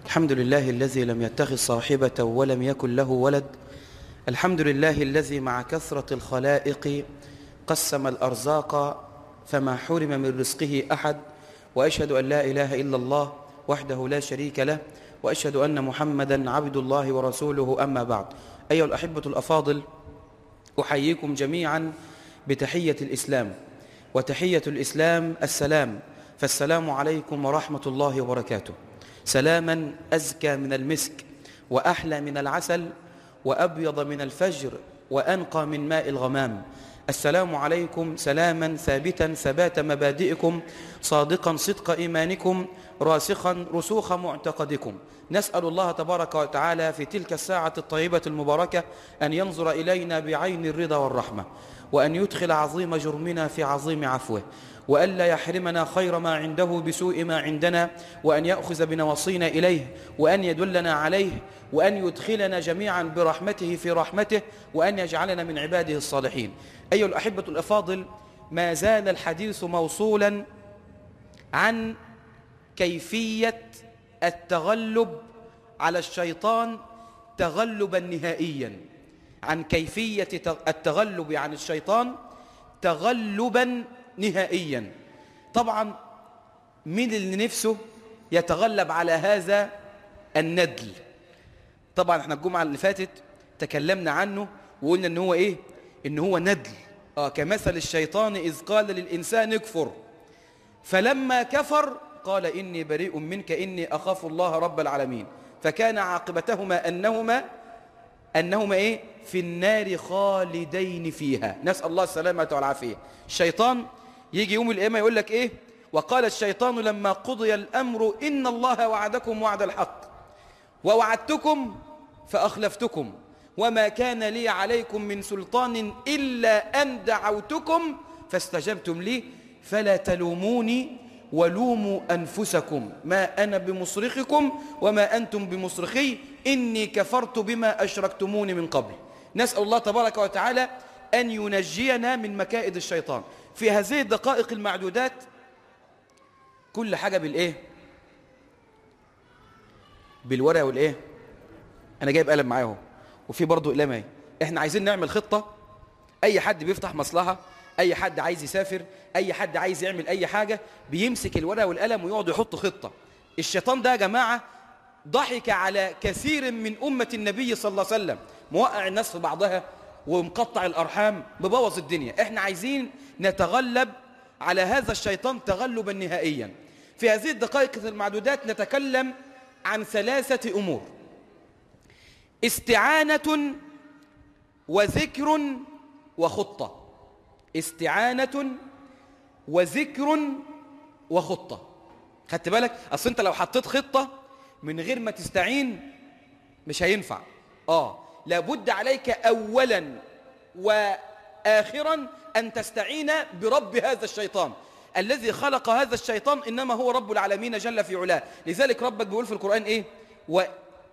الحمد لله الذي لم يتخذ صاحبة ولم يكن له ولد الحمد لله الذي مع كثرة الخلائق قسم الأرزاق فما حرم من رزقه أحد وأشهد أن لا إله إلا الله وحده لا شريك له وأشهد أن محمدا عبد الله ورسوله أما بعد أيها الأحبة الأفاضل أحييكم جميعا بتحية الإسلام وتحية الإسلام السلام فالسلام عليكم ورحمة الله وبركاته سلاما أزكى من المسك وأحلى من العسل وأبيض من الفجر وأنقى من ماء الغمام السلام عليكم سلاما ثابتا ثبات مبادئكم صادقا صدق إيمانكم راسخا رسوخ معتقدكم نسأل الله تبارك وتعالى في تلك الساعة الطيبة المباركة أن ينظر إلينا بعين الرضا والرحمة وأن يدخل عظيم جرمنا في عظيم عفوه وأن لا يحرمنا خير ما عنده بسوء ما عندنا وأن يأخذ بنواصينا إليه وأن يدلنا عليه وأن يدخلنا جميعا برحمته في رحمته وأن يجعلنا من عباده الصالحين أيها الأحبة الأفاضل ما زال الحديث موصولا عن كيفية التغلب على الشيطان تغلبا نهائيا عن كيفية التغلب عن الشيطان تغلبا نهائيا طبعا مين اللي نفسه يتغلب على هذا الندل طبعا احنا الجمعة اللي فاتت تكلمنا عنه وقلنا ان هو ايه ان هو ندل آه كمثل الشيطان اذ قال للانسان اكفر فلما كفر قال اني بريء منك اني اخاف الله رب العالمين فكان عاقبتهما انهما انهما ايه في النار خالدين فيها نسال الله السلامه والعافيه الشيطان يجي يوم القيامه يقول لك ايه وقال الشيطان لما قضي الامر ان الله وعدكم وعد الحق ووعدتكم فاخلفتكم وما كان لي عليكم من سلطان الا ان دعوتكم فاستجبتم لي فلا تلوموني ولوموا انفسكم ما انا بمصرخكم وما انتم بمصرخي اني كفرت بما اشركتموني من قبل نسال الله تبارك وتعالى ان ينجينا من مكائد الشيطان في هذه الدقائق المعدودات كل حاجة بالإيه بالورقة والإيه أنا جايب قلم معاهم وفي برضه قلم اهي إحنا عايزين نعمل خطة أي حد بيفتح مصلحة أي حد عايز يسافر أي حد عايز يعمل أي حاجة بيمسك الورقة والقلم ويقعد يحط خطة الشيطان ده يا جماعة ضحك على كثير من أمة النبي صلى الله عليه وسلم موقع الناس في بعضها ومقطع الأرحام مبوظ الدنيا احنا عايزين نتغلب على هذا الشيطان تغلبا نهائيا في هذه الدقائق المعدودات نتكلم عن ثلاثة أمور استعانة وذكر وخطة استعانة وذكر وخطة خدت بالك أصل أنت لو حطيت خطة من غير ما تستعين مش هينفع آه لابد عليك أولا وآخرا أن تستعين برب هذا الشيطان الذي خلق هذا الشيطان إنما هو رب العالمين جل في علاه لذلك ربك بيقول في القرآن إيه و...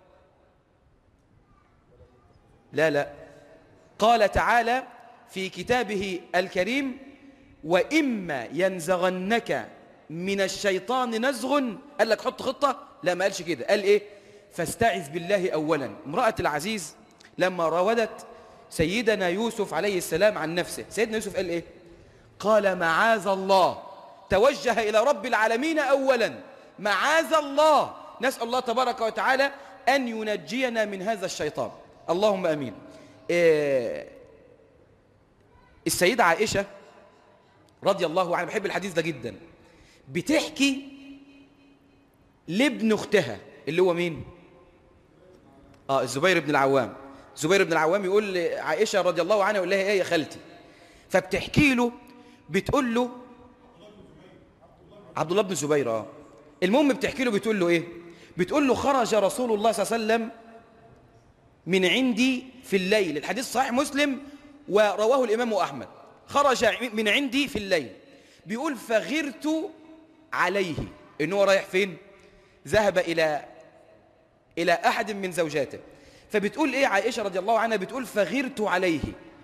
لا لا قال تعالى في كتابه الكريم وإما ينزغنك من الشيطان نزغ قال لك حط خطة لا ما قالش كده قال إيه فاستعذ بالله أولا امرأة العزيز لما راودت سيدنا يوسف عليه السلام عن نفسه سيدنا يوسف قال إيه قال معاذ الله توجه إلى رب العالمين أولا معاذ الله نسأل الله تبارك وتعالى أن ينجينا من هذا الشيطان اللهم أمين إيه السيدة عائشة رضي الله عنها بحب الحديث ده جدا بتحكي لابن اختها اللي هو مين اه الزبير بن العوام زبير بن العوام يقول لعائشة رضي الله عنها يقول لها ايه يا خالتي فبتحكي له بتقول له عبد الله بن الزبير اه المهم بتحكي له بتقول له ايه بتقول له خرج رسول الله صلى الله عليه وسلم من عندي في الليل الحديث صحيح مسلم ورواه الإمام أحمد خرج من عندي في الليل بيقول فغرت عليه إن هو رايح فين ذهب إلى إلى أحد من زوجاته فبتقول إيه عائشة رضي الله عنها بتقول فغرت عليه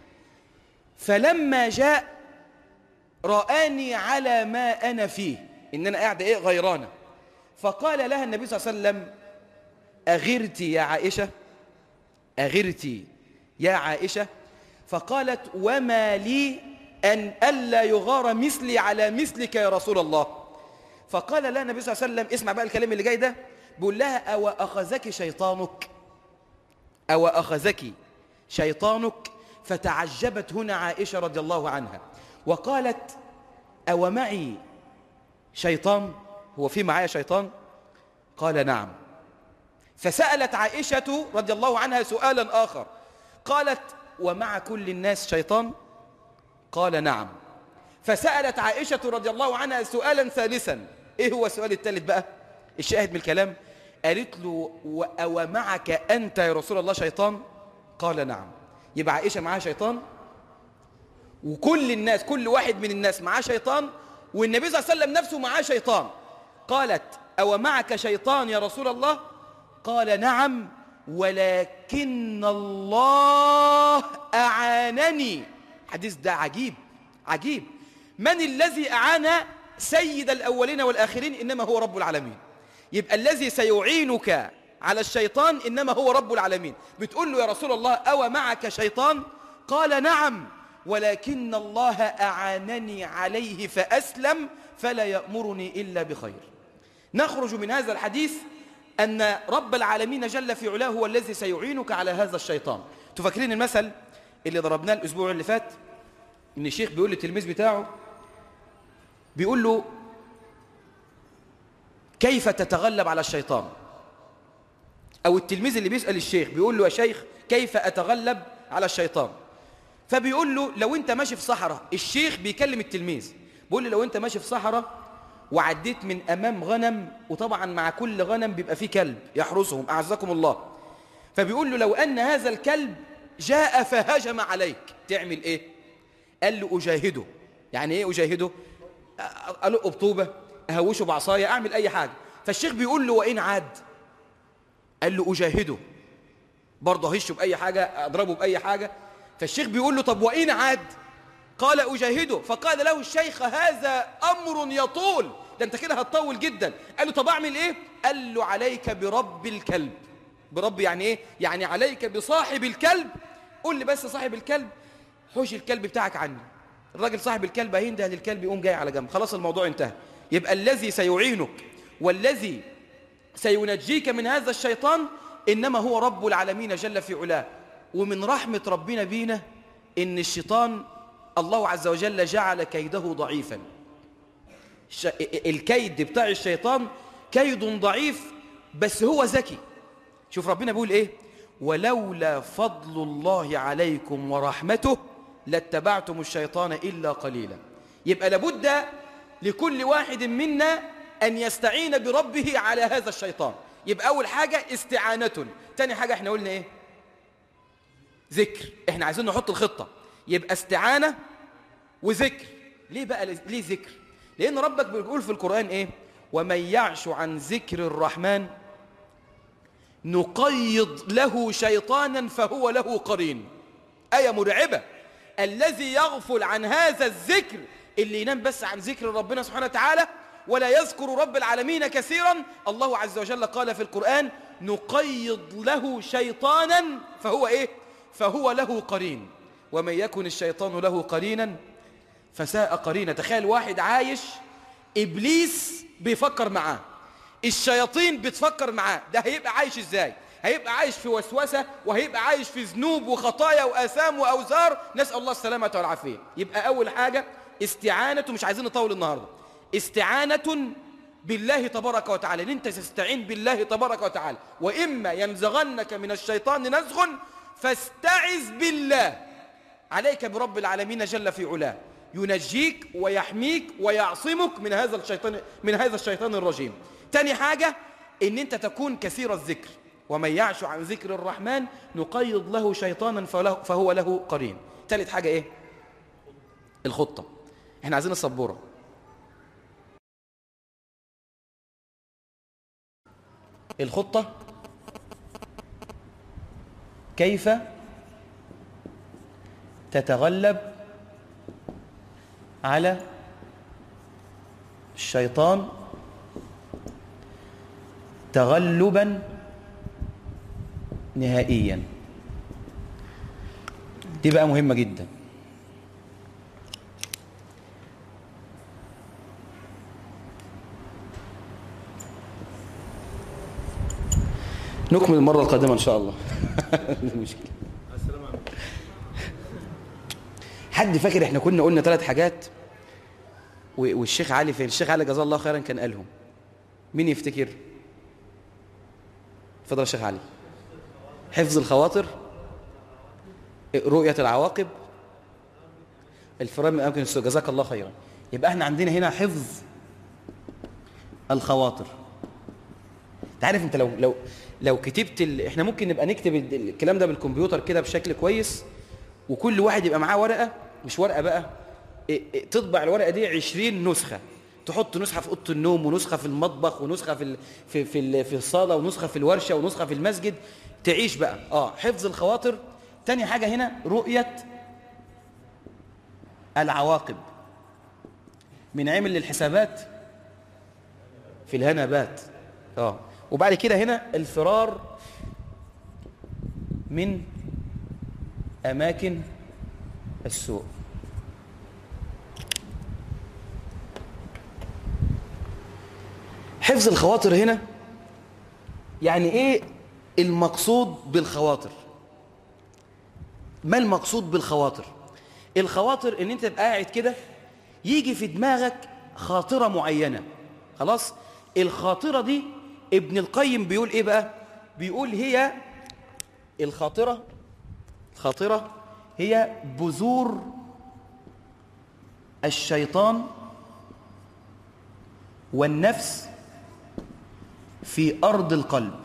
فلما جاء رآني على ما أنا فيه إن أنا قاعدة إيه غيرانة فقال لها النبي صلى الله عليه وسلم أغرتي يا عائشة أغرتي يا عائشة فقالت وما لي أن ألا يغار مثلي على مثلك يا رسول الله فقال لها النبي صلى الله عليه وسلم اسمع بقى الكلام اللي جاي ده بيقول لها أو أخذك شيطانك أو أخذك شيطانك فتعجبت هنا عائشة رضي الله عنها وقالت أو معي شيطان هو في معايا شيطان قال نعم فسألت عائشة رضي الله عنها سؤالا آخر قالت ومع كل الناس شيطان قال نعم فسألت عائشة رضي الله عنها سؤالا ثالثا ايه هو السؤال الثالث بقى الشاهد من الكلام قالت له أو معك أنت يا رسول الله شيطان قال نعم يبقى عائشة معاها شيطان وكل الناس كل واحد من الناس معاه شيطان والنبي صلى الله عليه وسلم نفسه معاه شيطان قالت أو معك شيطان يا رسول الله قال نعم ولكن الله أعانني حديث ده عجيب عجيب من الذي أعان سيد الأولين والآخرين إنما هو رب العالمين يبقى الذي سيعينك على الشيطان إنما هو رب العالمين بتقول له يا رسول الله أو معك شيطان قال نعم ولكن الله أعانني عليه فأسلم فلا يأمرني إلا بخير نخرج من هذا الحديث أن رب العالمين جل في علاه هو الذي سيعينك على هذا الشيطان تفكرين المثل اللي ضربناه الأسبوع اللي فات إن الشيخ بيقول للتلميذ بتاعه بيقول له كيف تتغلب على الشيطان أو التلميذ اللي بيسأل الشيخ بيقول له يا شيخ كيف أتغلب على الشيطان فبيقول له لو أنت ماشي في صحراء الشيخ بيكلم التلميذ بيقول له لو أنت ماشي في صحراء وعديت من أمام غنم وطبعا مع كل غنم بيبقى فيه كلب يحرسهم أعزكم الله فبيقول له لو أن هذا الكلب جاء فهجم عليك تعمل إيه قال له أجاهده يعني إيه أجاهده ألق بطوبة أهوشه بعصاية أعمل أي حاجة فالشيخ بيقول له وإن عاد قال له أجاهده برضه هشه بأي حاجة أضربه بأي حاجة فالشيخ بيقول له طب وإن عاد قال أجاهده فقال له الشيخ هذا أمر يطول ده أنت كده هتطول جدا قال له طب أعمل إيه قال له عليك برب الكلب برب يعني إيه يعني عليك بصاحب الكلب قول لي بس صاحب الكلب حوش الكلب بتاعك عني الراجل صاحب الكلب هينده للكلب يقوم جاي على جنب خلاص الموضوع انتهى يبقى الذي سيعينك والذي سينجيك من هذا الشيطان إنما هو رب العالمين جل في علاه ومن رحمة ربنا بينا إن الشيطان الله عز وجل جعل كيده ضعيفا الكيد بتاع الشيطان كيد ضعيف بس هو ذكي شوف ربنا بيقول ايه ولولا فضل الله عليكم ورحمته لاتبعتم الشيطان إلا قليلا يبقى لابد لكل واحد منا أن يستعين بربه على هذا الشيطان يبقى أول حاجة استعانة تاني حاجة احنا قلنا ايه ذكر احنا عايزين نحط الخطة يبقى استعانة وذكر ليه بقى ليه ذكر لأن ربك بيقول في القرآن ايه ومن يعش عن ذكر الرحمن نقيض له شيطانا فهو له قرين آية مرعبة الذي يغفل عن هذا الذكر اللي ينام بس عن ذكر ربنا سبحانه وتعالى ولا يذكر رب العالمين كثيرا الله عز وجل قال في القرآن نقيض له شيطانا فهو إيه فهو له قرين ومن يكن الشيطان له قرينا فساء قرينا تخيل واحد عايش إبليس بيفكر معاه الشياطين بتفكر معاه ده هيبقى عايش ازاي هيبقى عايش في وسوسة وهيبقى عايش في ذنوب وخطايا وآثام وأوزار نسأل الله السلامة والعافية يبقى أول حاجة استعانة مش عايزين نطول النهاردة استعانة بالله تبارك وتعالى ان انت تستعين بالله تبارك وتعالى وإما ينزغنك من الشيطان نزغ فاستعذ بالله عليك برب العالمين جل في علاه ينجيك ويحميك ويعصمك من هذا الشيطان من هذا الشيطان الرجيم تاني حاجة ان انت تكون كثير الذكر ومن يعش عن ذكر الرحمن نقيض له شيطانا فهو له قرين ثالث حاجة ايه الخطة احنا عايزين الصبورة الخطة كيف تتغلب على الشيطان تغلبا نهائيا دي بقى مهمة جدا نكمل المرة القادمة إن شاء الله المشكلة حد فاكر احنا كنا قلنا ثلاث حاجات والشيخ علي فين الشيخ علي جزاه الله خيرا كان قالهم مين يفتكر اتفضل يا شيخ علي حفظ الخواطر رؤية العواقب الفرار من أماكن السوء جزاك الله خيرا يبقى احنا عندنا هنا حفظ الخواطر تعرف انت لو لو لو كتبت ال... احنا ممكن نبقى نكتب الكلام ده بالكمبيوتر كده بشكل كويس وكل واحد يبقى معاه ورقة مش ورقة بقى تطبع الورقة دي 20 نسخة تحط نسخة في أوضة النوم ونسخة في المطبخ ونسخة في ال... في في, ال... في الصالة ونسخة في الورشة ونسخة في المسجد تعيش بقى اه حفظ الخواطر تاني حاجة هنا رؤية العواقب من عمل للحسابات في الهنبات اه وبعد كده هنا الفرار من أماكن السوء حفظ الخواطر هنا يعني ايه المقصود بالخواطر ما المقصود بالخواطر الخواطر ان انت تبقى قاعد كده يجي في دماغك خاطرة معينة خلاص الخاطرة دي ابن القيم بيقول ايه بقى بيقول هي الخاطرة خاطرة هي بذور الشيطان والنفس في أرض القلب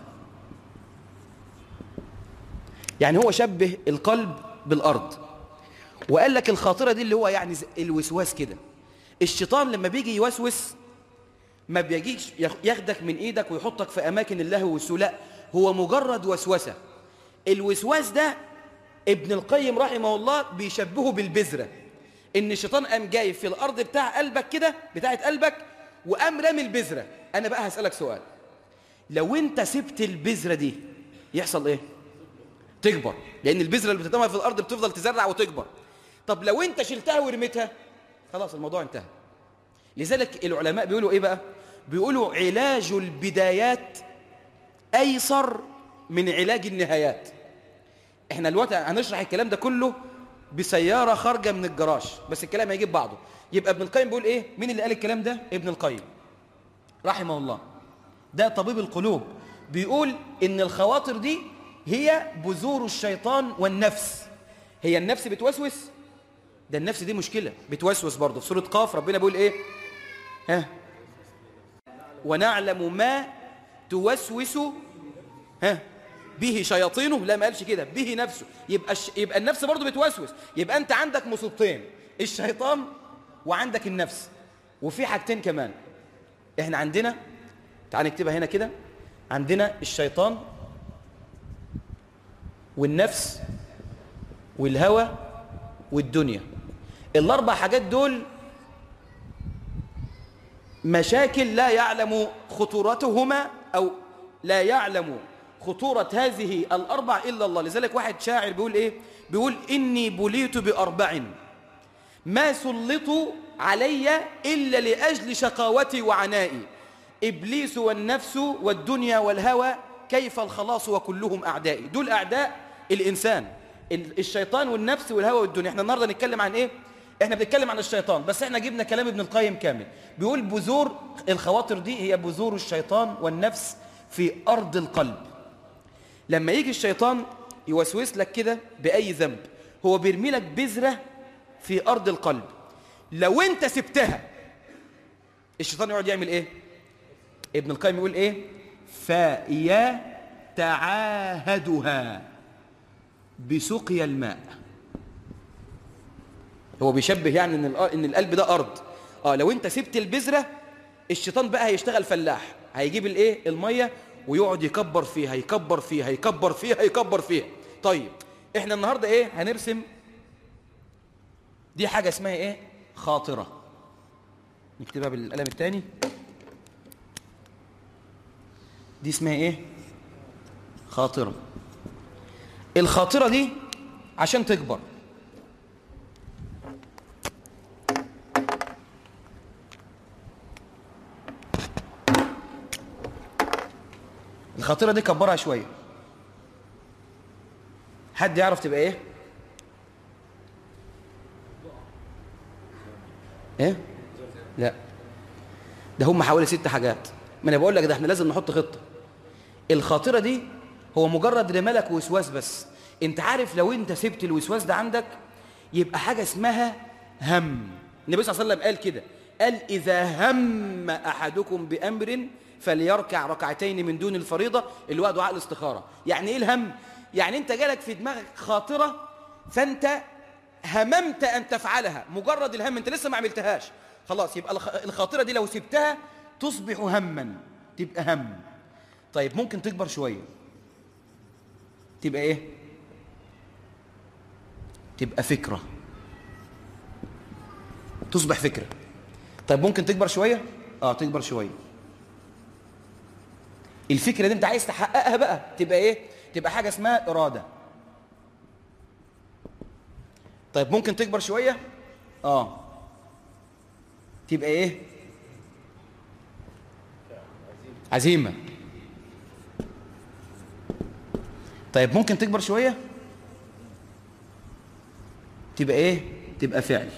يعني هو شبه القلب بالأرض وقال لك الخاطرة دي اللي هو يعني الوسواس كده الشيطان لما بيجي يوسوس ما بيجيش ياخدك من ايدك ويحطك في اماكن اللهو والسوء لا هو مجرد وسوسه الوسواس ده ابن القيم رحمه الله بيشبهه بالبذره ان الشيطان قام جاي في الارض بتاع قلبك كده بتاعه قلبك وقام رامي البذره انا بقى هسالك سؤال لو انت سبت البذره دي يحصل ايه تكبر لان البذره اللي بتترمى في الارض بتفضل تزرع وتكبر طب لو انت شلتها ورميتها خلاص الموضوع انتهى لذلك العلماء بيقولوا ايه بقى بيقولوا علاج البدايات ايسر من علاج النهايات احنا دلوقتي هنشرح الكلام ده كله بسياره خارجه من الجراج بس الكلام هيجيب بعضه يبقى ابن القيم بيقول ايه مين اللي قال الكلام ده ابن القيم رحمه الله ده طبيب القلوب بيقول ان الخواطر دي هي بذور الشيطان والنفس هي النفس بتوسوس ده النفس دي مشكلة بتوسوس برضه في سورة قاف ربنا بيقول ايه ها ونعلم ما توسوس ها به شياطينه لا ما قالش كده به نفسه يبقى الش... يبقى النفس برضه بتوسوس يبقى انت عندك مصيبتين الشيطان وعندك النفس وفي حاجتين كمان احنا عندنا تعال نكتبها هنا كده عندنا الشيطان والنفس والهوى والدنيا الاربع حاجات دول مشاكل لا يعلم خطورتهما او لا يعلم خطورة هذه الأربع إلا الله لذلك واحد شاعر بيقول إيه بيقول إني بليت بأربع ما سلطوا علي إلا لأجل شقاوتي وعنائي إبليس والنفس والدنيا والهوى كيف الخلاص وكلهم أعدائي دول أعداء الإنسان الشيطان والنفس والهوى والدنيا احنا النهاردة نتكلم عن إيه احنا بنتكلم عن الشيطان بس احنا جبنا كلام ابن القيم كامل بيقول بذور الخواطر دي هي بذور الشيطان والنفس في أرض القلب لما يجي الشيطان يوسوس لك كده بأي ذنب هو بيرمي لك بذرة في أرض القلب لو انت سبتها الشيطان يقعد يعمل ايه ابن القيم يقول ايه فيتعاهدها بسقيا الماء هو بيشبه يعني ان ان القلب ده ارض اه لو انت سبت البذره الشيطان بقى هيشتغل فلاح هيجيب الايه الميه ويقعد يكبر فيها يكبر فيها يكبر فيها يكبر فيها طيب احنا النهارده ايه هنرسم دي حاجه اسمها ايه خاطره نكتبها بالقلم الثاني دي اسمها ايه خاطره الخاطرة دي عشان تكبر الخاطرة دي كبرها شوية حد يعرف تبقى ايه ايه لا ده هم حوالي ست حاجات ما انا بقول لك ده احنا لازم نحط خطة الخاطرة دي هو مجرد رمالك وسواس بس انت عارف لو انت سبت الوسواس ده عندك يبقى حاجة اسمها هم النبي صلى الله عليه وسلم قال كده قال إذا هم أحدكم بأمر فليركع ركعتين من دون الفريضة اللي هو دعاء الاستخارة يعني ايه الهم يعني انت جالك في دماغك خاطرة فانت هممت أن تفعلها مجرد الهم انت لسه ما عملتهاش خلاص يبقى الخاطرة دي لو سبتها تصبح هما تبقى هم طيب ممكن تكبر شوية تبقى ايه تبقى فكرة تصبح فكرة طيب ممكن تكبر شوية اه تكبر شوية الفكرة دي انت عايز تحققها بقى تبقى ايه تبقى حاجة اسمها إرادة طيب ممكن تكبر شوية اه تبقى ايه عزيمة طيب ممكن تكبر شوية تبقى ايه تبقى فعل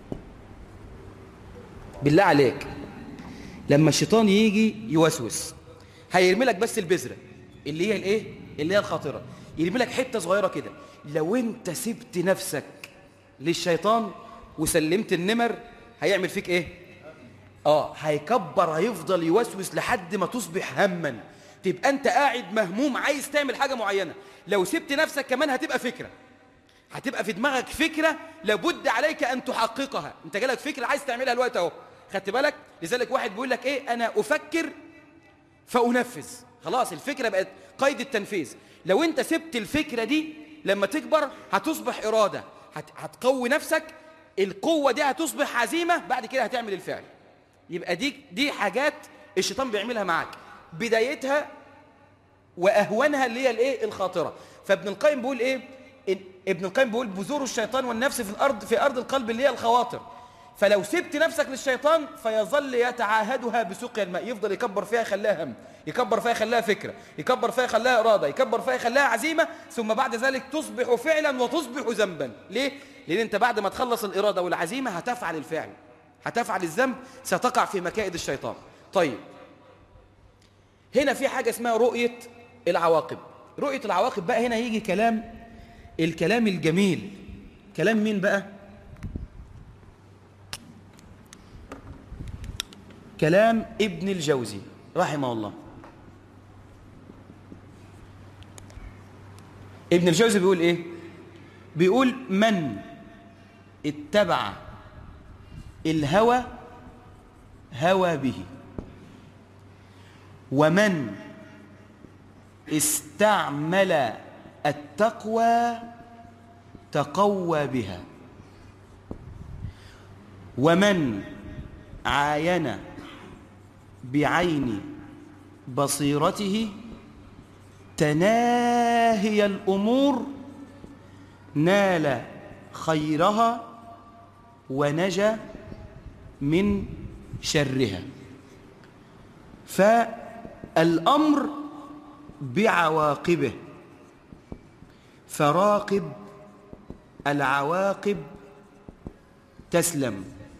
بالله عليك لما الشيطان يجي يوسوس هيرمي لك بس البذرة اللي هي الايه اللي هي الخاطرة يرمي لك حتة صغيرة كده لو انت سبت نفسك للشيطان وسلمت النمر هيعمل فيك ايه اه هيكبر هيفضل يوسوس لحد ما تصبح هما تبقى انت قاعد مهموم عايز تعمل حاجة معينة لو سبت نفسك كمان هتبقى فكرة هتبقى في دماغك فكرة لابد عليك أن تحققها انت جالك فكرة عايز تعملها الوقت اهو خدت بالك لذلك واحد بيقول لك ايه انا افكر فانفذ خلاص الفكرة بقت قيد التنفيذ لو انت سبت الفكرة دي لما تكبر هتصبح إرادة هت... هتقوي نفسك القوة دي هتصبح عزيمة بعد كده هتعمل الفعل يبقى دي دي حاجات الشيطان بيعملها معاك بدايتها واهونها اللي هي الايه الخاطره فابن القيم بيقول ايه إن ابن القيم بيقول بذور الشيطان والنفس في الارض في ارض القلب اللي هي الخواطر فلو سبت نفسك للشيطان فيظل يتعاهدها بسقيا الماء يفضل يكبر فيها يخليها هم يكبر فيها يخليها فكره يكبر فيها يخليها اراده يكبر فيها يخليها عزيمه ثم بعد ذلك تصبح فعلا وتصبح ذنبا ليه لان انت بعد ما تخلص الاراده والعزيمه هتفعل الفعل هتفعل الذنب ستقع في مكائد الشيطان طيب هنا في حاجه اسمها رؤيه العواقب رؤيه العواقب بقى هنا يجي كلام الكلام الجميل كلام مين بقى كلام ابن الجوزي رحمه الله ابن الجوزي بيقول ايه بيقول من اتبع الهوى هوى به ومن استعمل التقوى تقوى بها ومن عاين بعين بصيرته تناهي الأمور نال خيرها ونجا من شرها فالأمر بعواقبه فراقب العواقب تسلم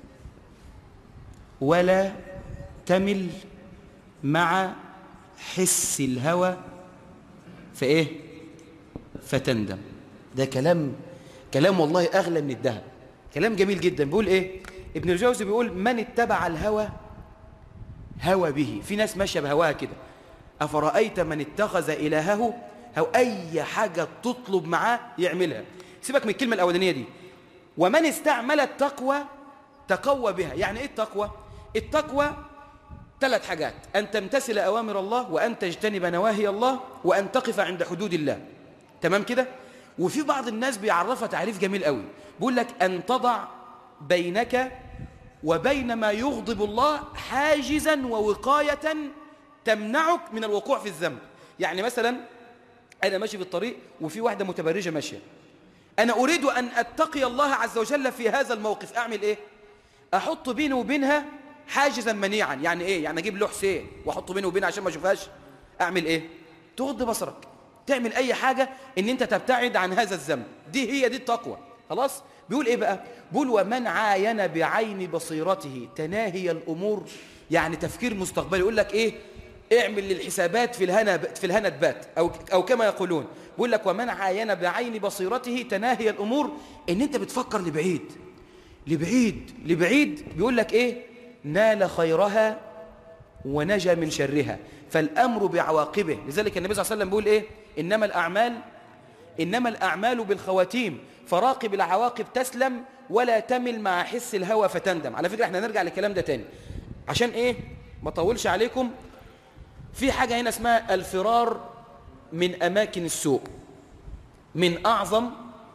ولا تمل مع حس الهوى فايه فتندم ده كلام كلام والله اغلى من الذهب كلام جميل جدا بيقول ايه ابن الجوزي بيقول من اتبع الهوى هوى به في ناس ماشيه بهواها كده افرايت من اتخذ الهه او اي حاجه تطلب معاه يعملها سيبك من الكلمه الاولانيه دي ومن استعمل التقوى تقوى بها يعني ايه التقوى التقوى ثلاث حاجات أن تمتثل أوامر الله وأن تجتنب نواهي الله وأن تقف عند حدود الله تمام كده وفي بعض الناس بيعرفها تعريف جميل قوي بيقول لك أن تضع بينك وبين ما يغضب الله حاجزا ووقاية تمنعك من الوقوع في الذنب يعني مثلا انا ماشي في الطريق وفي واحده متبرجه ماشيه انا اريد ان اتقي الله عز وجل في هذا الموقف اعمل ايه احط بيني وبينها حاجزا منيعا يعني ايه يعني اجيب له حسين واحطه بيني وبينها عشان ما اشوفهاش اعمل ايه تغض بصرك تعمل اي حاجه ان انت تبتعد عن هذا الذنب دي هي دي التقوى خلاص بيقول ايه بقى بيقول ومن عاين بعين بصيرته تناهي الامور يعني تفكير مستقبلي يقول لك ايه اعمل للحسابات في الهنا في الهنا بات او او كما يقولون بيقول لك ومن عاين بعين بصيرته تناهي الامور ان انت بتفكر لبعيد لبعيد لبعيد بيقول لك ايه نال خيرها ونجا من شرها فالامر بعواقبه لذلك النبي صلى الله عليه وسلم بيقول ايه انما الاعمال انما الاعمال بالخواتيم فراقب العواقب تسلم ولا تمل مع حس الهوى فتندم على فكره احنا نرجع للكلام ده تاني عشان ايه ما اطولش عليكم في حاجة هنا اسمها الفرار من أماكن السوء من أعظم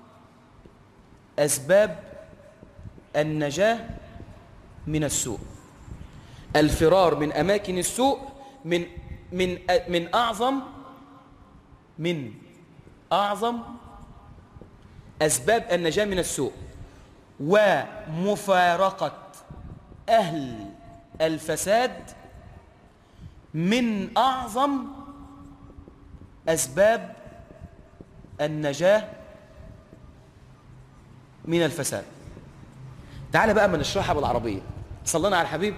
أسباب النجاة من السوء الفرار من أماكن السوء من من من أعظم من أعظم أسباب النجاة من السوء ومفارقة أهل الفساد من أعظم أسباب النجاة من الفساد تعال بقى ما نشرحها بالعربية صلينا على الحبيب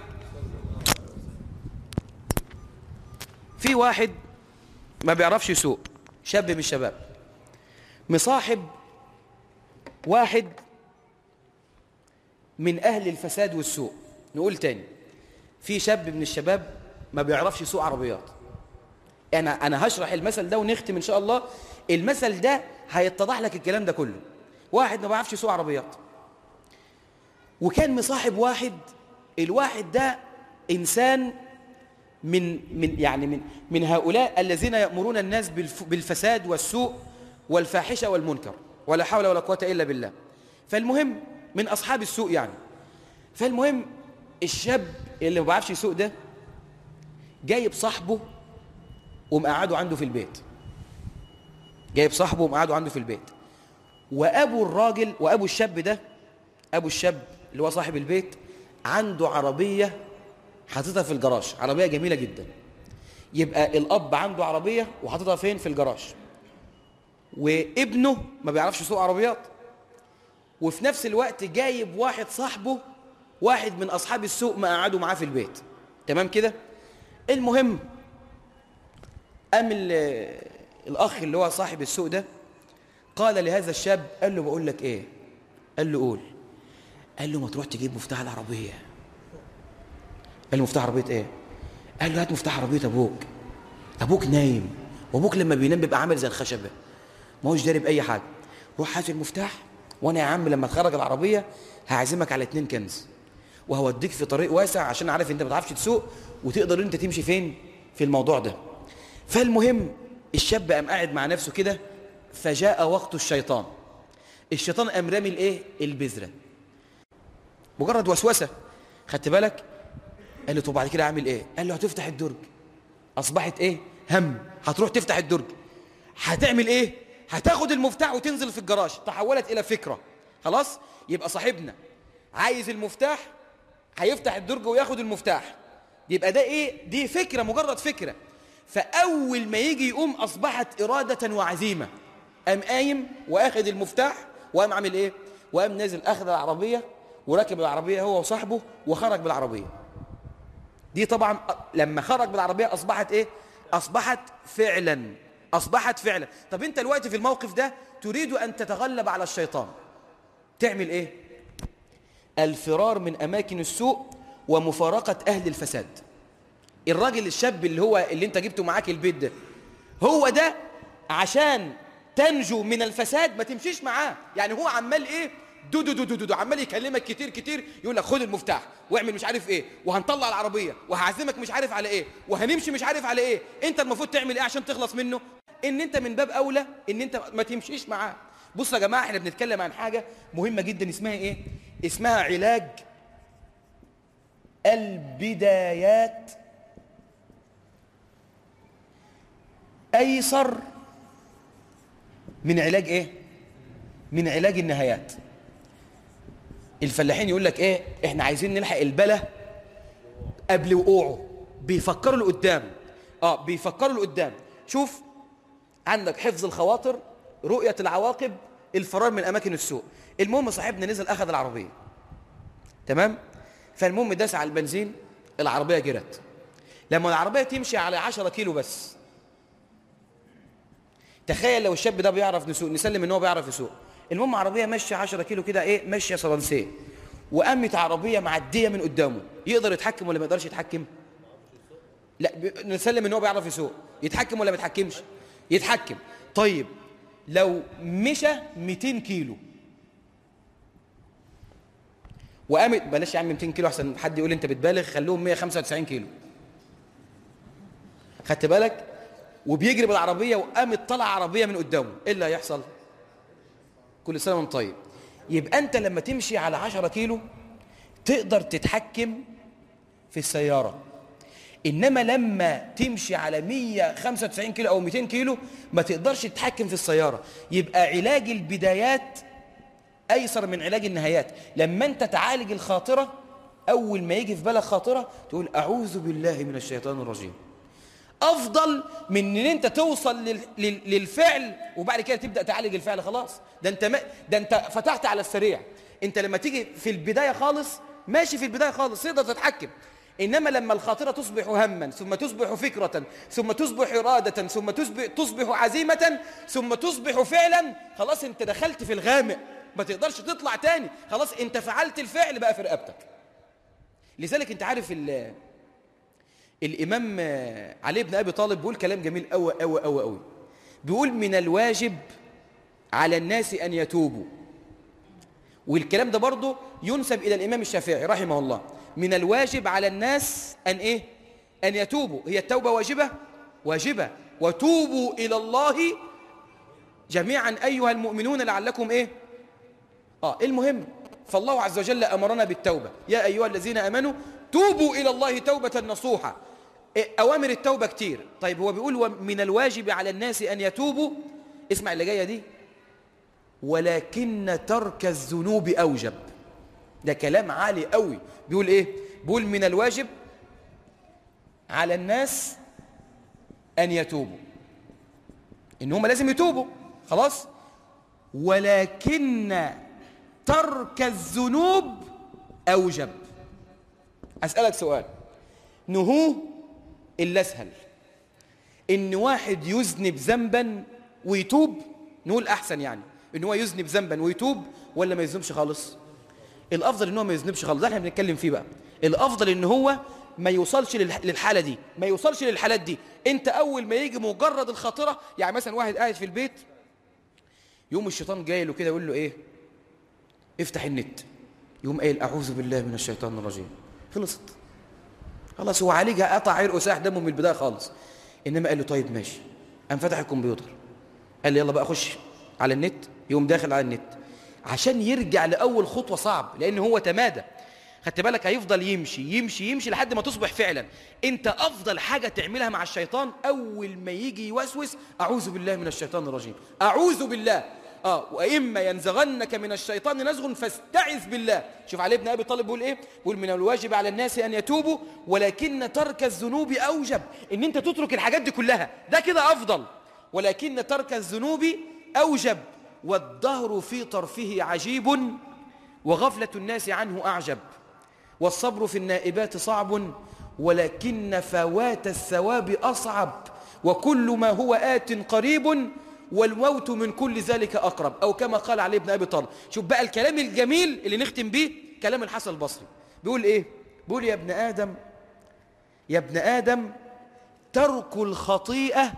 في واحد ما بيعرفش يسوق شاب من الشباب مصاحب واحد من أهل الفساد والسوء نقول تاني في شاب من الشباب ما بيعرفش يسوق عربيات انا انا هشرح المثل ده ونختم ان شاء الله المثل ده هيتضح لك الكلام ده كله واحد ما بيعرفش يسوق عربيات وكان مصاحب واحد الواحد ده انسان من من يعني من من هؤلاء الذين يأمرون الناس بالفساد والسوء والفاحشه والمنكر ولا حول ولا قوه الا بالله فالمهم من اصحاب السوء يعني فالمهم الشاب اللي ما بيعرفش يسوق ده جايب صاحبه ومقعده عنده في البيت جايب صاحبه ومقعده عنده في البيت وابو الراجل وابو الشاب ده ابو الشاب اللي هو صاحب البيت عنده عربيه حاططها في الجراج عربيه جميله جدا يبقى الاب عنده عربيه وحاططها فين في الجراج وابنه ما بيعرفش يسوق عربيات وفي نفس الوقت جايب واحد صاحبه واحد من اصحاب السوق مقعده معاه في البيت تمام كده المهم قام الأخ اللي هو صاحب السوق ده قال لهذا الشاب قال له بقول لك إيه قال له قول قال له ما تروح تجيب مفتاح العربية قال له مفتاح عربية إيه قال له هات مفتاح عربية أبوك أبوك نايم وأبوك لما بينام بيبقى عامل زي الخشبة ما هوش داري بأي حاجة روح هات المفتاح وأنا يا عم لما تخرج العربية هعزمك على اتنين كنز وهوديك في طريق واسع عشان عارف انت ما بتعرفش تسوق وتقدر انت تمشي فين في الموضوع ده فالمهم الشاب قام قاعد مع نفسه كده فجاء وقت الشيطان الشيطان قام رامي الايه البذره مجرد وسوسه خدت بالك قال له طب بعد كده اعمل ايه قال له هتفتح الدرج اصبحت ايه هم هتروح تفتح الدرج هتعمل ايه هتاخد المفتاح وتنزل في الجراج تحولت الى فكره خلاص يبقى صاحبنا عايز المفتاح هيفتح الدرج وياخد المفتاح يبقى ده ايه دي فكرة مجرد فكرة فأول ما يجي يقوم أصبحت إرادة وعزيمة قام قايم واخد المفتاح وقام عامل ايه وقام نازل أخذ العربية وركب العربية هو وصاحبه وخرج بالعربية دي طبعا لما خرج بالعربية أصبحت ايه أصبحت فعلا أصبحت فعلا طب انت الوقت في الموقف ده تريد أن تتغلب على الشيطان تعمل ايه الفرار من أماكن السوء ومفارقة أهل الفساد الراجل الشاب اللي هو اللي انت جبته معاك البيت ده هو ده عشان تنجو من الفساد ما تمشيش معاه يعني هو عمال ايه دو دو دو دو, دو عمال يكلمك كتير كتير يقول لك خد المفتاح واعمل مش عارف ايه وهنطلع العربية وهعزمك مش عارف على ايه وهنمشي مش عارف على ايه انت المفروض تعمل ايه عشان تخلص منه ان انت من باب اولى ان انت ما تمشيش معاه بص يا جماعة احنا بنتكلم عن حاجة مهمة جدا اسمها ايه اسمها علاج البدايات أيسر من علاج ايه من علاج النهايات الفلاحين يقول لك ايه احنا عايزين نلحق البلة قبل وقوعه بيفكروا لقدام اه بيفكروا لقدام شوف عندك حفظ الخواطر رؤية العواقب الفرار من أماكن السوء المهم صاحبنا نزل أخذ العربية تمام فالمهم داس على البنزين العربية جرت لما العربية تمشي على 10 كيلو بس تخيل لو الشاب ده بيعرف نسوق نسلم ان هو بيعرف يسوق المهم عربية ماشية 10 كيلو كده ايه ماشية صلانسيه وقامت عربية معدية من قدامه يقدر يتحكم ولا ما يقدرش يتحكم لا ب... نسلم ان هو بيعرف يسوق يتحكم ولا ما يتحكمش يتحكم طيب لو مشى 200 كيلو وقامت بلاش يا عم 200 كيلو احسن حد يقول انت بتبالغ خلوهم 195 كيلو خدت بالك وبيجري بالعربيه وقامت طلع عربيه من قدامه ايه اللي هيحصل كل سنه وانت طيب يبقى انت لما تمشي على 10 كيلو تقدر تتحكم في السياره انما لما تمشي على 195 كيلو او 200 كيلو ما تقدرش تتحكم في السياره يبقى علاج البدايات ايسر من علاج النهايات لما انت تعالج الخاطره اول ما يجي في بالك خاطره تقول اعوذ بالله من الشيطان الرجيم افضل من ان انت توصل لل... لل... للفعل وبعد كده تبدا تعالج الفعل خلاص ده انت ما... ده انت فتحت على السريع انت لما تيجي في البدايه خالص ماشي في البدايه خالص تقدر تتحكم انما لما الخاطره تصبح هما ثم تصبح فكره ثم تصبح اراده ثم تصبح تصبح عزيمه ثم تصبح فعلا خلاص انت دخلت في الغامق ما تقدرش تطلع تاني خلاص انت فعلت الفعل بقى في رقبتك لذلك انت عارف ال الامام علي بن ابي طالب بيقول كلام جميل قوي قوي قوي قوي بيقول من الواجب على الناس ان يتوبوا والكلام ده برضه ينسب الى الامام الشافعي رحمه الله من الواجب على الناس ان ايه ان يتوبوا هي التوبه واجبه واجبه وتوبوا الى الله جميعا ايها المؤمنون لعلكم ايه اه المهم فالله عز وجل امرنا بالتوبه يا ايها الذين امنوا توبوا الى الله توبه نصوحه اوامر التوبه كتير طيب هو بيقول من الواجب على الناس ان يتوبوا اسمع اللي جايه دي ولكن ترك الذنوب اوجب ده كلام عالي قوي بيقول ايه بيقول من الواجب على الناس ان يتوبوا ان هم لازم يتوبوا خلاص ولكن ترك الذنوب اوجب اسالك سؤال نهوه الا اسهل ان واحد يذنب ذنبا ويتوب نقول احسن يعني ان هو يذنب ذنبا ويتوب ولا ما يذنبش خالص الافضل ان هو ما يذنبش خالص ده احنا بنتكلم فيه بقى الافضل ان هو ما يوصلش للحاله دي ما يوصلش للحالات دي انت اول ما يجي مجرد الخاطره يعني مثلا واحد قاعد في البيت يوم الشيطان جاي له كده يقول له ايه افتح النت يقوم قايل اعوذ بالله من الشيطان الرجيم خلصت خلاص هو عالجها قطع عرقه ساح دمه من البدايه خالص انما قال له طيب ماشي قام فتح الكمبيوتر قال لي يلا بقى خش على النت يقوم داخل على النت عشان يرجع لاول خطوه صعب لان هو تمادى خدت بالك هيفضل يمشي يمشي يمشي لحد ما تصبح فعلا انت افضل حاجه تعملها مع الشيطان اول ما يجي يوسوس اعوذ بالله من الشيطان الرجيم اعوذ بالله اه واما ينزغنك من الشيطان نزغ فاستعذ بالله شوف علي بن ابي طالب بيقول ايه بيقول من الواجب على الناس ان يتوبوا ولكن ترك الذنوب اوجب ان انت تترك الحاجات دي كلها ده كده افضل ولكن ترك الذنوب اوجب والدهر في طرفه عجيب وغفله الناس عنه اعجب والصبر في النائبات صعب ولكن فوات الثواب اصعب وكل ما هو ات قريب والموت من كل ذلك أقرب أو كما قال علي بن أبي طالب شوف بقى الكلام الجميل اللي نختم به كلام الحسن البصري بيقول إيه بيقول يا ابن آدم يا ابن آدم ترك الخطيئة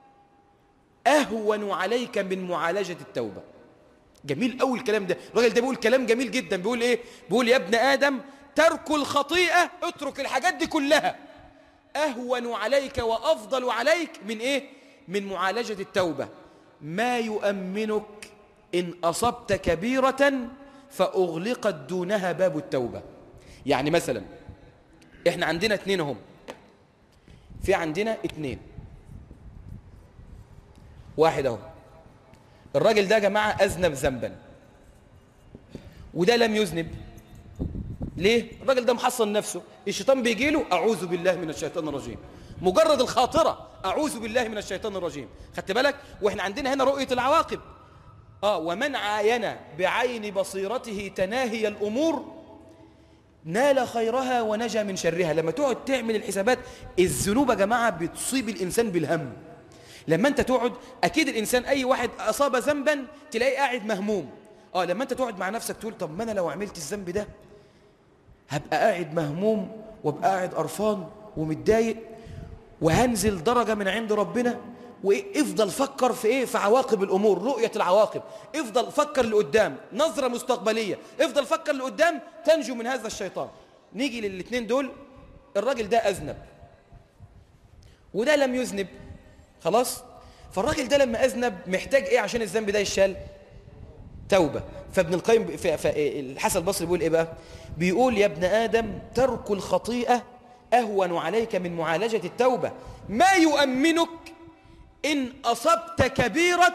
أهون عليك من معالجة التوبة جميل أول الكلام ده الراجل ده بيقول كلام جميل جدا بيقول إيه بيقول يا ابن آدم ترك الخطيئة اترك الحاجات دي كلها أهون عليك وأفضل عليك من إيه من معالجة التوبة ما يؤمنك إن أصبت كبيرة فأغلقت دونها باب التوبة يعني مثلا إحنا عندنا اتنين هم في عندنا اتنين واحد اهو الراجل ده يا جماعة أذنب ذنبا وده لم يذنب ليه؟ الراجل ده محصن نفسه الشيطان بيجي له أعوذ بالله من الشيطان الرجيم مجرد الخاطرة أعوذ بالله من الشيطان الرجيم خدت بالك؟ وإحنا عندنا هنا رؤية العواقب آه ومن عاين بعين بصيرته تناهي الأمور نال خيرها ونجا من شرها لما تقعد تعمل الحسابات الذنوب يا جماعة بتصيب الإنسان بالهم لما أنت تقعد أكيد الإنسان أي واحد أصاب ذنبا تلاقيه قاعد مهموم آه لما أنت تقعد مع نفسك تقول طب ما أنا لو عملت الذنب ده هبقى قاعد مهموم وابقى قاعد قرفان ومتضايق وهنزل درجة من عند ربنا وافضل فكر في ايه في عواقب الامور رؤية العواقب افضل فكر لقدام نظرة مستقبلية افضل فكر لقدام تنجو من هذا الشيطان نيجي للاثنين دول الراجل ده اذنب وده لم يذنب خلاص فالراجل ده لما اذنب محتاج ايه عشان الذنب ده يشال توبة فابن القيم الحسن البصري بيقول ايه بقى بيقول يا ابن ادم ترك الخطيئة اهون عليك من معالجة التوبة ما يؤمنك إن أصبت كبيرة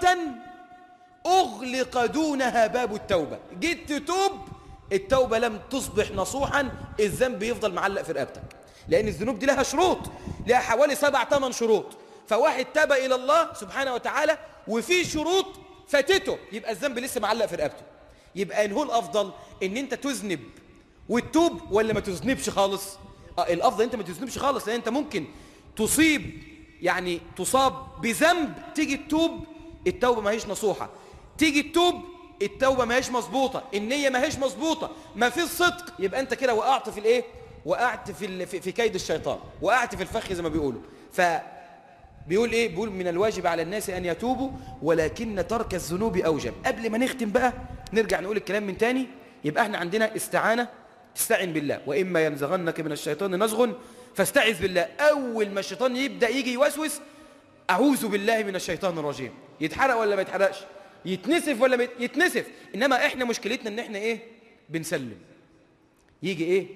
أغلق دونها باب التوبة جيت تتوب التوبة لم تصبح نصوحا الذنب يفضل معلق في رقبتك لأن الذنوب دي لها شروط لها حوالي سبع ثمان شروط فواحد تاب إلى الله سبحانه وتعالى وفي شروط فاتته يبقى الذنب لسه معلق في رقبته يبقى إن هو الأفضل إن أنت تذنب وتتوب ولا ما تذنبش خالص آه الأفضل أنت ما تذنبش خالص لأن أنت ممكن تصيب يعني تصاب بذنب تيجي تتوب التوبة ما هيش نصوحة تيجي تتوب التوبة ما هيش مظبوطة النية ما هيش مظبوطة ما فيش صدق يبقى انت كده وقعت في الايه وقعت في, ال... في في كيد الشيطان وقعت في الفخ زي ما بيقولوا ف بيقول ايه بيقول من الواجب على الناس ان يتوبوا ولكن ترك الذنوب اوجب قبل ما نختم بقى نرجع نقول الكلام من تاني يبقى احنا عندنا استعانة تستعن بالله واما ينزغنك من الشيطان نزغ فاستعذ بالله أول ما الشيطان يبدأ يجي يوسوس أعوذ بالله من الشيطان الرجيم يتحرق ولا ما يتحرقش يتنسف ولا ما يتنسف إنما إحنا مشكلتنا إن إحنا إيه بنسلم يجي إيه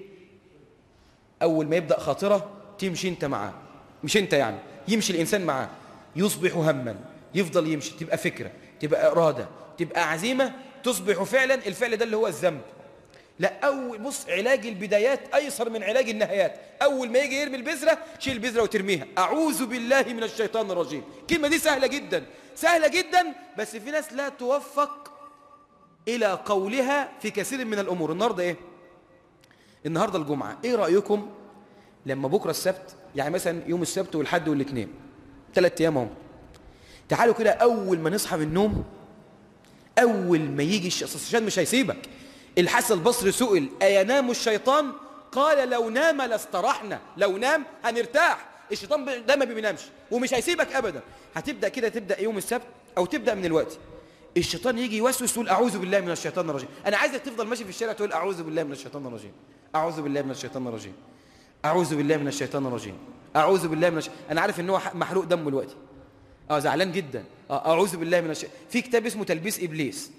أول ما يبدأ خاطرة تمشي أنت معاه مش أنت يعني يمشي الإنسان معاه يصبح هما يفضل يمشي تبقى فكرة تبقى إرادة تبقى عزيمة تصبح فعلا الفعل ده اللي هو الذنب لا أول بص علاج البدايات أيسر من علاج النهايات أول ما يجي يرمي البذرة شيل البذرة وترميها أعوذ بالله من الشيطان الرجيم الكلمة دي سهلة جدا سهلة جدا بس في ناس لا توفق إلى قولها في كثير من الأمور النهاردة إيه النهاردة الجمعة إيه رأيكم لما بكرة السبت يعني مثلا يوم السبت والحد والاثنين ثلاث أيام هم تعالوا كده أول ما نصحى من النوم أول ما يجي الشيطان مش هيسيبك الحسن البصري سئل أينام الشيطان قال لو نام لاسترحنا لو نام هنرتاح الشيطان ده ما بينامش ومش هيسيبك أبدا هتبدأ كده تبدأ يوم السبت أو تبدأ من الوقت الشيطان يجي يوسوس تقول أعوذ بالله من الشيطان الرجيم أنا عايزك تفضل ماشي في الشارع تقول أعوذ بالله من الشيطان الرجيم أعوذ بالله من الشيطان الرجيم أعوذ بالله من الشيطان الرجيم أعوذ بالله من الشيطان أنا عارف إن هو محروق دمه دلوقتي اه زعلان جدا اه اعوذ بالله من الشيطان في كتاب اسمه تلبيس ابليس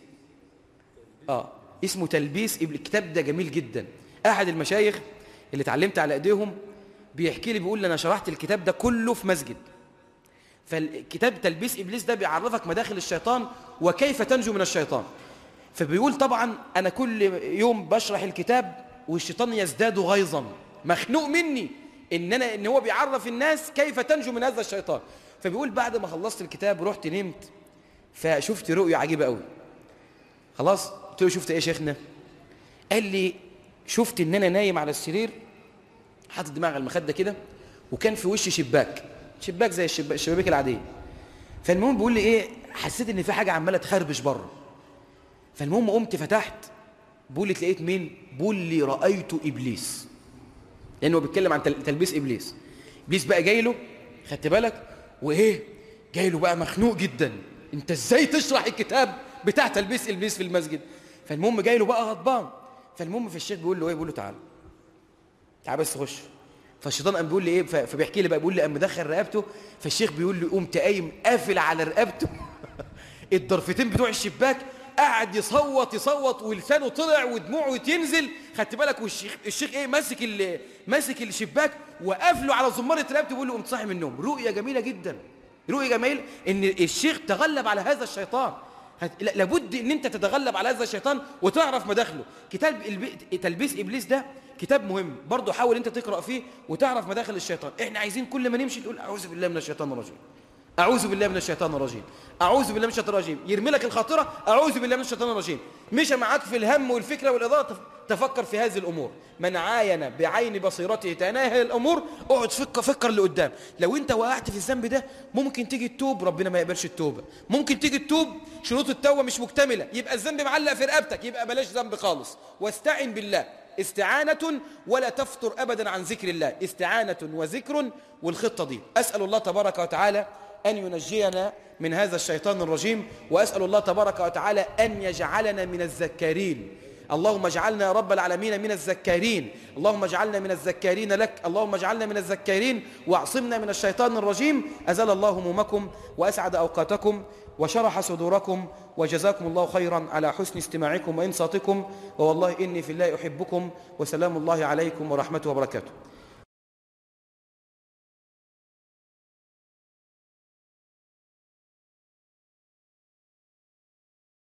اه اسمه تلبيس ابليس الكتاب ده جميل جدا احد المشايخ اللي اتعلمت على ايديهم بيحكي لي بيقول لي انا شرحت الكتاب ده كله في مسجد فالكتاب تلبيس ابليس ده بيعرفك مداخل الشيطان وكيف تنجو من الشيطان فبيقول طبعا انا كل يوم بشرح الكتاب والشيطان يزداد غيظا مخنوق مني ان انا ان هو بيعرف الناس كيف تنجو من هذا الشيطان فبيقول بعد ما خلصت الكتاب ورحت نمت فشفت رؤية عجيبة قوي خلاص قلت له شفت ايه يا شيخنا قال لي شفت ان انا نايم على السرير حاطط دماغي على المخده كده وكان في وشي شباك شباك زي الشباك الشبابيك العاديه فالمهم بيقول لي ايه حسيت ان في حاجه عماله تخربش بره فالمهم قمت فتحت بيقول لي لقيت مين بيقول لي رايت ابليس لانه بيتكلم عن تلبيس ابليس ابليس بقى جاي له خدت بالك وايه جاي له بقى مخنوق جدا انت ازاي تشرح الكتاب بتاع تلبيس ابليس في المسجد فالمهم جاي له بقى غضبان فالمهم في الشيخ بيقول له ايه بيقول له تعال تعال بس خش فالشيطان قام بيقول لي ايه فبيحكي لي بقى بيقول لي قام مدخل رقبته فالشيخ بيقول لي قمت قايم قافل على رقبته الضرفتين بتوع الشباك قعد يصوت يصوت ولسانه طلع ودموعه تنزل خدت بالك والشيخ الشيخ ايه ماسك ماسك الشباك وقافله على زماره رقبته بيقول له قمت صاحي من النوم رؤيه جميله جدا رؤيه جميله ان الشيخ تغلب على هذا الشيطان هت- لا- لابد ان انت تتغلب على هذا الشيطان وتعرف مداخله كتاب الب- تلبيس ابليس ده كتاب مهم برضه حاول انت تقرا فيه وتعرف مداخل الشيطان احنا عايزين كل ما نمشي تقول اعوذ بالله من الشيطان الرجيم اعوذ بالله من الشيطان الرجيم اعوذ بالله من الشيطان الرجيم يرمي لك الخاطره اعوذ بالله من الشيطان الرجيم مشى معاك في الهم والفكره والاضاءه تف- تفكر في هذه الامور من عاين بعين بصيرته تناهي الامور اقعد فكر فكر لقدام لو انت وقعت في الذنب ده ممكن تيجي تتوب ربنا ما يقبلش التوبه ممكن تيجي تتوب شروط التوبه مش مكتمله يبقى الذنب معلق في رقبتك يبقى بلاش ذنب خالص واستعن بالله استعانة ولا تفتر أبدا عن ذكر الله استعانة وذكر والخطة دي أسأل الله تبارك وتعالى أن ينجينا من هذا الشيطان الرجيم وأسأل الله تبارك وتعالى أن يجعلنا من الذكارين اللهم اجعلنا يا رب العالمين من الذكارين اللهم اجعلنا من الذكارين لك اللهم اجعلنا من الذكارين واعصمنا من الشيطان الرجيم أزال الله همومكم وأسعد أوقاتكم وشرح صدوركم وجزاكم الله خيرا على حسن استماعكم وإنصاتكم ووالله إني في الله أحبكم وسلام الله عليكم ورحمته وبركاته